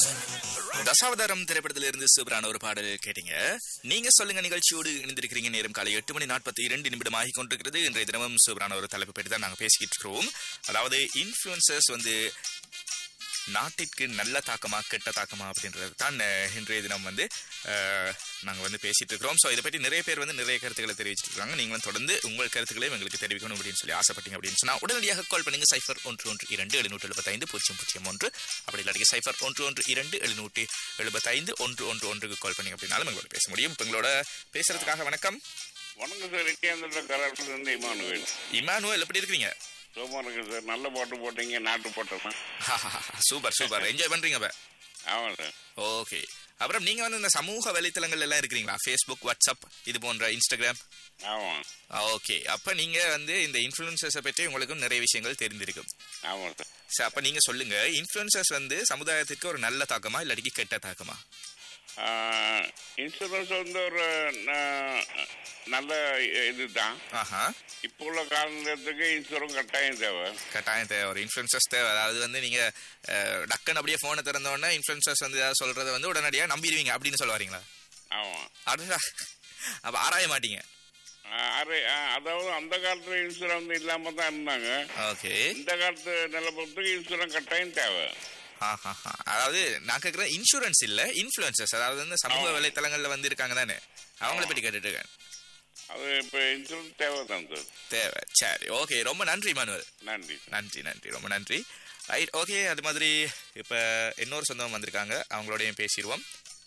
தசாவதாரம் திரைப்படத்திலிருந்து சூப்பரான ஒரு பாடல் கேட்டீங்க நீங்க சொல்லுங்க நிகழ்ச்சியோடு இணைந்திருக்கிறீங்க நேரம் காலை எட்டு மணி நாற்பத்தி இரண்டு நிமிடம் ஆகி கொண்டிருக்கிறது இன்றைய தினமும் சூப்பரான ஒரு தலைப்பு பற்றி தான் நாங்க பேசிக்கிட்டு இருக்கிறோம் அதாவது இன்ஃபுளுசர்ஸ் வந்து நாட்டிற்கு நல்ல தாக்கமா கெட்ட தாக்கமா அப்படின்றது தான் அஹ், இன்றைய தினம் வந்து அஹ், நாங்க வந்து பேசிட்டு இருக்கிறோம் ஸோ இதை பற்றி நிறைய பேர் வந்து நிறைய கருத்துக்களை தெரிவிச்சிட்டு இருக்காங்க நீங்களும் தொடர்ந்து உங்கள் கருத்துக்களையும் எங்களுக்கு தெரிவிக்கணும் அப்படின்னு சொல்லி ஆசைப்பட்டீங்க அப்படின்னு சொன்னா உடனடியாக கால் பண்ணுங்க சைஃபர் ஒன்று ஒன்று இரண்டு எழுநூற்று எழுபத்தைந்து பூஜ்ஜியம் பூஜ்ஜியம் ஒன்று அப்படி இல்லாட்டி சைஃபர் ஒன்று ஒன்று இரண்டு எழுநூற்றி எழுபத்தைந்து ஒன்று ஒன்று ஒன்றுக்கு கால் பண்ணி அப்படின்னாலும் எங்களோட பேச முடியும் இப்போ எங்களோட பேசுறதுக்காக வணக்கம் வணக்கம் சார் நித்யானந்த கராட்டில் இருந்து இமானுவேல் இமானுவல் எப்படி இருக்கிறீங்க சுகமா இருக்கு சார் நல்ல பாட்டு போட்டீங்க நாட்டு போட்டோம் சூப்பர் சூப்பர் என்ஜாய் பண்றீங்க அப்ப ஆமாம் சார் ஓகே அப்புறம் நீங்க வந்து இந்த சமூக வலைத்தளங்கள் எல்லாம் இருக்கிறீங்களா ஃபேஸ்புக் வாட்ஸ்அப் இது போன்ற இன்ஸ்டாகிராம் ஆமாம் ஓகே அப்ப நீங்க வந்து இந்த இன்ஃப்ளூயன்சர்ஸை பற்றி உங்களுக்கும் நிறைய விஷயங்கள் தெரிந்திருக்கும் ஆமாம் சார் சரி அப்ப நீங்க சொல்லுங்க இன்ஃப்ளூயன்சர்ஸ் வந்து சமுதாயத்திற்கு ஒரு நல்ல தாக்கமா இல்லாட்டி கெட்ட தாக்கமா இன்சூரன்ஸ் வந்து ஒரு ந- நல்ல இதுதான் ஆஹா இப்போ உள்ள காலத்துக்கு இன்சூரன்ஸ் கட்டாயம் தேவை கட்டாயம் தேவை ஒரு இன்ஃப்ளூயன்சர்ஸ் தேவை அதாவது வந்து நீங்க அஹ், டக்குன்னு அப்படியே போனை திறந்த உடனே இன்ஃப்ளூயன்சர்ஸ் வந்து ஏதாவது சொல்றதை வந்து உடனடியா நம்பிடுவீங்க அப்படின்னு சொல்ல வரீங்களா ஆமாம் அதுடா அப்ப ஆராய மாட்டீங்க அரை அதாவது அந்த காலத்துல இன்சூரன்ஸ் இல்லாம தான் இருந்தாங்க ஓகே இந்த காலத்து நிலப்பரத்துக்கு இன்சூரன்ஸ் கட்டாயம் தேவை ஆஹாஹா. அதாவது நான் கேட்குறேன் இன்சூரன்ஸ் இல்ல இன்ஃப்ளூயன்சர்ஸ் அதாவது வந்து சமூக ஆமா. வலைத்தளங்கள்ல வந்து இருக்காங்க தானே அவங்கள பற்றி கேட்டுட்டு இருக்கேன் அது இப்போ இன்சூரன்ஸ் தேவை தான் சார் தேவை சரி ஓகே ரொம்ப நன்றி மானுவல் நன்றி சார் நன்றி நன்றி ரொம்ப நன்றி ரைட் ஓகே அது மாதிரி இப்ப இன்னொரு சொந்தம் வந்திருக்காங்க அவங்களோடையும் பேசிடுவோம்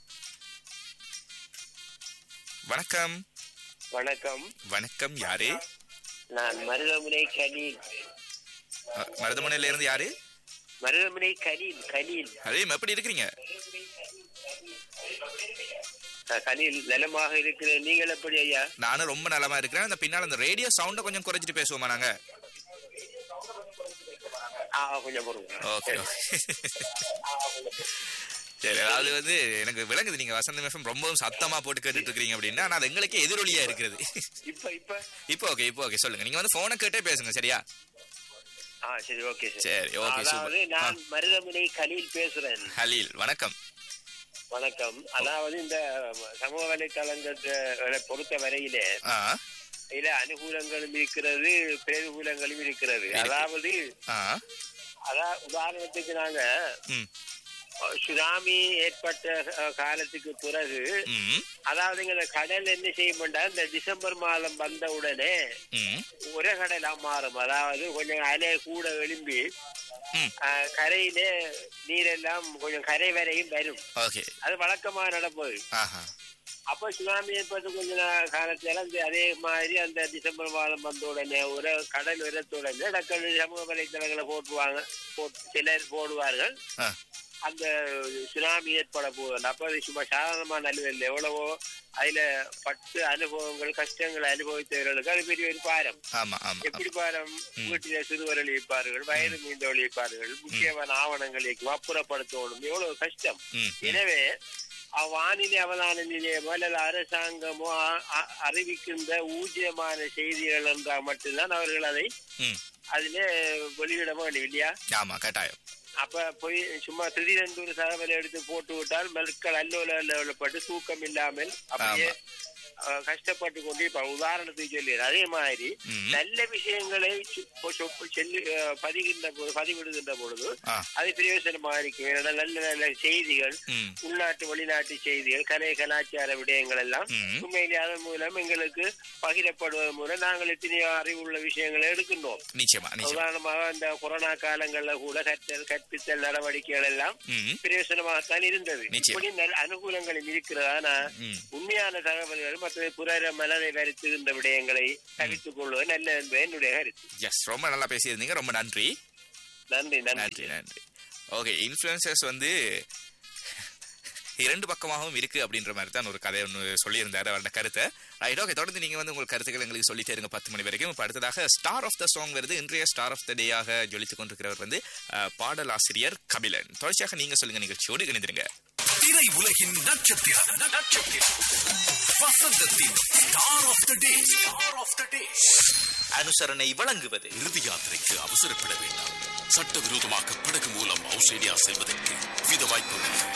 வணக்கம் வணக்கம் வணக்கம் யாரு நான் மருதமுனை கலீல் அஹ், மருதமுனையில இருந்து யாரு மருதமுனை கலீல் கலீல் அதே எப்படி இருக்கிறீங்க நான் கலீல் நலமாக இருக்கிறேன் நீங்கள் எப்படி ஐயா நானும் ரொம்ப நலமா இருக்கிறேன் அந்த பின்னால் அந்த ரேடியோ சவுண்டை கொஞ்சம் குறைச்சிட்டு பேசுவோமா நாங்க ஆ கொஞ்சம் பொறுங்க ஓகே சரி அதாவது வந்து எனக்கு விளங்குது நீங்க வசந்த எஃப்எம் ரொம்பவும் சத்தமா போட்டு கேட்டுட்டு இருக்கீங்க அப்படின்னா ஆனா அது எங்களுக்கே எதிரொலியா இருக்கிறது இப்ப இப்ப இப்போ ஓகே இப்போ ஓகே சொல்லுங்க நீங்க வந்து போனை கேட்டே பேசுங்க சரியா ஆ சரி ஓகே சரி, okay, அதாவது super. நான் மருதமுனை கலீல் பேசுறேன் ஹலீல் வணக்கம் வணக்கம் அதாவது இந்த சமூக வலைத்தளங்களை பொறுத்த வரையிலே ஆ இதுல அனுகூலங்களும் இருக்கிறது பிரதிகூலங்களும் இருக்கிறது இருக்கு. அதாவது ஆ அதான் உதாரணத்துக்கு நாங்க ம் சுனாமி ஏற்பட்ட அஹ், காலத்துக்கு பிறகு ம் அதாவது இந்த கடல் என்ன செய்யும்டா இந்த டிசம்பர் மாதம் வந்த உடனே ம் ஒரே கடலா மாறும் அதாவது கொஞ்சம் அலை கூட எழும்பி ம். அஹ், கரையிலே நீரெல்லாம் கொஞ்சம் கரை வரையும் வரும் ஓகே அது வழக்கமா நடப்பது ஆஹா அப்ப சுனாமி ஏற்பட்ட கொஞ்ச நா- காலத்துல அந்த அதே மாதிரி அந்த டிசம்பர் மாதம் வந்த உடனே ஒரு கடல் உரத்த உடனே டக்கல் சமூக வலைத்தளங்களை போட்டுவாங்க போட்டு சிலர் போடுவார்கள் ஆ அந்த சுனாமி ஏற்பட போகுது அப்ப அது சும்மா சாதாரணமான அலுவல் எவ்வளவோ அதுல பத்து அனுபவங்கள் கஷ்டங்களை அனுபவித்தவர்களுக்கு அது பெரிய ஒரு பாரம் ஆமா ஆமா எப்படி பாரம் வீட்டிலே சிறுவர்கள் இருப்பார்கள் வயது மீந்தவர்கள் இருப்பார்கள் முக்கியமான ஆவணங்கள் இருக்கும் அப்புறப்படுத்தணும் எவ்வளவு கஷ்டம் ம் ம். எனவே அவ் வானிலை அவதான நிலையமோ அல்லது அரசாங்கமோ அ- அ- அறிவிக்கின்ற ஊதியமான செய்திகள் என்றால் மட்டும்தான் அவர்கள் அதை ம் அதிலே வெளியிட வேண்டும் இல்லையா ஆமா கட்டாயம் அப்ப போய் சும்மா திடீரென்று ஒரு தகவலை எடுத்து போட்டு விட்டால் மக்கள் அல்லோலப்பட்டு தூக்கம் இல்லாமல் அப்படியே அஹ், கஷ்டப்பட்டு கொண்டு இப்ப உதாரணத்துக்கு சொல்லிடுறேன் அதே மாதிரி ம் நல்ல விஷயங்களை சு- சொ- சொல்லி அஹ், பதிகின்ற போது பதிவிடுகின்ற பொழுது ஆ அது பிரயோசனமாக இருக்கும் ஏன்னா நல்ல நல்ல செய்திகள் ம் உள்நாட்டு வெளிநாட்டு செய்திகள் கலை கலாச்சார விடயங்கள் எல்லாம் ம் உண்மையிலே அதன் மூலம் எங்களுக்கு பகிரப்படுவதன் மூலம் நாங்கள் எத்தனையோ அறிவுள்ள விஷயங்களை எடுக்கின்றோம் நிச்சயமா நிச்சயமா உதாரணமாக இந்த கொரோனா காலங்கள்ல கூட கற்றல் கற்பித்தல் நடவடிக்கைகள் எல்லாம் ம் பிரயோசனமாகத்தான் இருந்தது நிச்சயம். இப்படி நல்ல அனுகூலங்களும் இருக்கிறது ஆனா ம் உண்மையான தகவல்கள் மற்ற புறர மனதை வருத்துகின்ற விடயங்களை தவித்துக் கொள்வது நல்ல என்பது என்னுடைய கருத்து எஸ் ரொம்ப நல்லா பேசியிருந்தீங்க ரொம்ப நன்றி நன்றி நன்றி நன்றி நன்றி ஓகே இன்ஃப்ளூயன்சர்ஸ் வந்து இரண்டு பக்கமாகவும் இருக்கு அப்படின்ற மாதிரி தான் ஒரு கதை ஒன்று சொல்லியிருந்தாரு அவரோட கருத்தை ரைட் ஓகே தொடர்ந்து நீங்க வந்து உங்கள் கருத்துக்கள் எங்களுக்கு சொல்லிட்டே இருங்க பத்து மணி வரைக்கும் இப்போ அடுத்ததாக ஸ்டார் ஆஃப் த சாங் வருது இன்றைய ஸ்டார் ஆஃப் த டேயாக ஜொலித்துக் கொண்டிருக்கிறவர் வந்து அஹ், பாடலாசிரியர் கபிலன் தொடர்ச்சியாக நீங்க சொல்லுங்க நிகழ்ச்சியோடு இணைந்திருங்க திரை உலகின் நட்சத்திரம் நட்சத்திரம் வசந்தத்தின் star of the day star of the day அனுசரணை வழங்குவது இறுதி யாத்திரைக்கு அவசரப்பட வேண்டாம் சட்டவிரோதமாக படகு மூலம் ஆஸ்திரேலியா செல்வதற்கு வித வாய்ப்புள்ளது